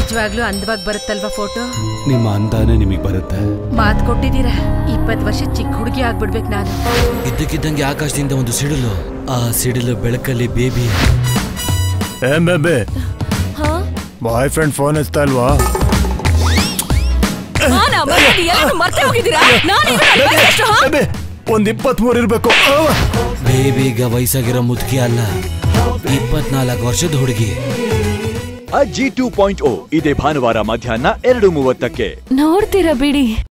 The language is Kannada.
ನಿಜವಾಗ್ಲೂ ಅಂದವಾಗಿ ಬರುತ್ತಲ್ವಾ ಫೋಟೋ ನಿಮ್ಮ ಅಂದಾನೆ ನಿಮಗೆ ಬರುತ್ತೆ ಮಾತ್ ಕೊಟ್ಟಿದ್ದೀರಾ ಇಪ್ಪತ್ ವರ್ಷ ಚಿಕ್ಕ ಹುಡುಗಿ ಆಗ್ಬಿಡ್ಬೇಕು ನಾನು ಇದ್ದಕ್ಕಿದ್ದಂಗೆ ಆಕಾಶದಿಂದ ಒಂದು ಸಿಡಿಲು ಆ ಸಿಡಿಲು ಬೆಳಕಲ್ಲಿ ಬೇಬಿ ಏ ಬೇಬೆ ಬಾಯ್ ಫ್ರೆಂಡ್ ಫೋನ್ ಹಚ್ತಾ ಇಲ್ವಾ ಮರ್ತೆ ಹೋಗಿದ್ದೀರಾ ಬೇಬೆ ಒಂದ್ ಇಪ್ಪತ್ತ್ ಮೂರು ಇರ್ಬೇಕು ಬೇಬಿಗ ವಯಸ್ಸಾಗಿರೋ ಮುದುಕಿ ಅಲ್ಲ ಇಪ್ಪತ್ನಾಲ್ಕು ವರ್ಷದ ಹುಡುಗಿ ಅಜ್ಜಿ ಟೂ ಪಾಯಿಂಟ್ ಓ ಇದೇ ಭಾನುವಾರ ಮಧ್ಯಾಹ್ನ ಎರಡು ಮೂವತ್ತಕ್ಕೆ ನೋಡ್ತೀರಾ ಬಿಡಿ